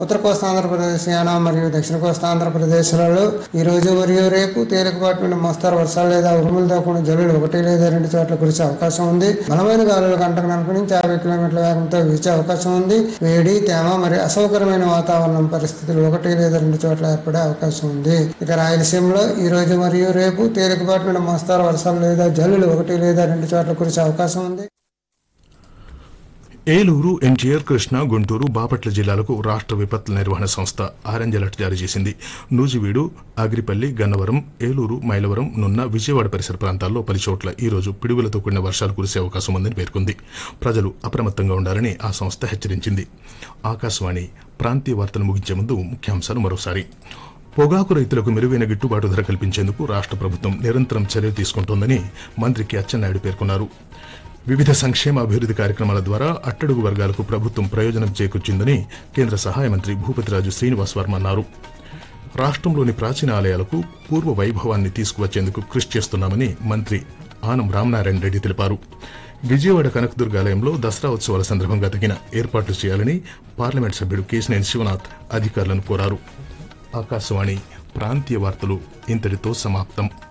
ఉత్తర కోస్తా ఆంధ్రప్రదేశ్ యానా మరియు దక్షిణ కోస్తా ఆంధ్రప్రదేశ్లలో ఈ రోజు మరియు రేపు తేలికపాటి నుండి మోస్తారు వర్షాలు లేదా ఉరుములతో కూడిన జల్లులు ఒకటి లేదా రెండు చోట్ల కురిసే అవకాశం ఉంది బలమైన గాలులు గంటకు నలభై నుంచి యాభై కిలోమీటర్ల వేగంతో వీచే అవకాశం ఉంది వేడి తేమ మరియు అసౌకర్యమైన వాతావరణం పరిస్థితులు ఒకటి లేదా రెండు చోట్ల ఏర్పడే అవకాశం ఉంది ఇక రాయలసీమలో ఈ రోజు మరియు రేపు తేలికపాటి నుండి మోస్తారు వర్షాలు లేదా జల్లులు ఒకటి లేదా రెండు చోట్ల కురిసే అవకాశం ఉంది ఏలూరు ఎన్టీఆర్ కృష్ణా గుంటూరు బాపట్ల జిల్లాలకు రాష్ట్ర విపత్తుల నిర్వహణ సంస్థ ఆరెంజ్ అలర్ట్ జారీ చేసింది నూజివీడు అగిరిపల్లి గన్నవరం ఏలూరు మైలవరం నున్న విజయవాడ పరిసర ప్రాంతాల్లో పలు చోట్ల ఈ రోజు పిడుగులతో కూడిన వర్షాలు కురిసే అవకాశం ఉందని పేర్కొంది ప్రజలు అప్రమత్తంగా ఉండాలని ఆ సంస్థ హెచ్చరించింది ఆకాశవాణి ప్రాంతీయ వార్తలు ముగించే ముందు ముఖ్యాంశాలు మరోసారి పొగాకు రైతులకు మెరుగైన గిట్టుబాటు ధర కల్పించేందుకు రాష్ట్ర ప్రభుత్వం నిరంతరం చర్యలు తీసుకుంటోందని మంత్రి కె అచ్చెన్నాయుడు పేర్కొన్నారు వివిధ సంక్షేమ అభివృద్ది కార్యక్రమాల ద్వారా అట్టడుగు వర్గాలకు ప్రభుత్వం ప్రయోజనం చేకూర్చిందని కేంద్ర సహాయ మంత్రి భూపతిరాజు శ్రీనివాస్ వర్మ అన్నారు రాష్ట్రంలోని ప్రాచీన ఆలయాలకు పూర్వ వైభవాన్ని తీసుకువచ్చేందుకు కృషి చేస్తున్నామని మంత్రి ఆనం రామనారాయణ రెడ్డి తెలిపారు విజయవాడ కనకదుర్గ ఆలయంలో దసరా ఉత్సవాల సందర్భంగా తగిన ఏర్పాట్లు చేయాలని పార్లమెంట్ సభ్యుడు కేశినేని శివనాథ్ అధికారులను కోరారు ఆకాశవాణి ప్రాంతీయ వార్తలు ఇంతటితో సమాప్తం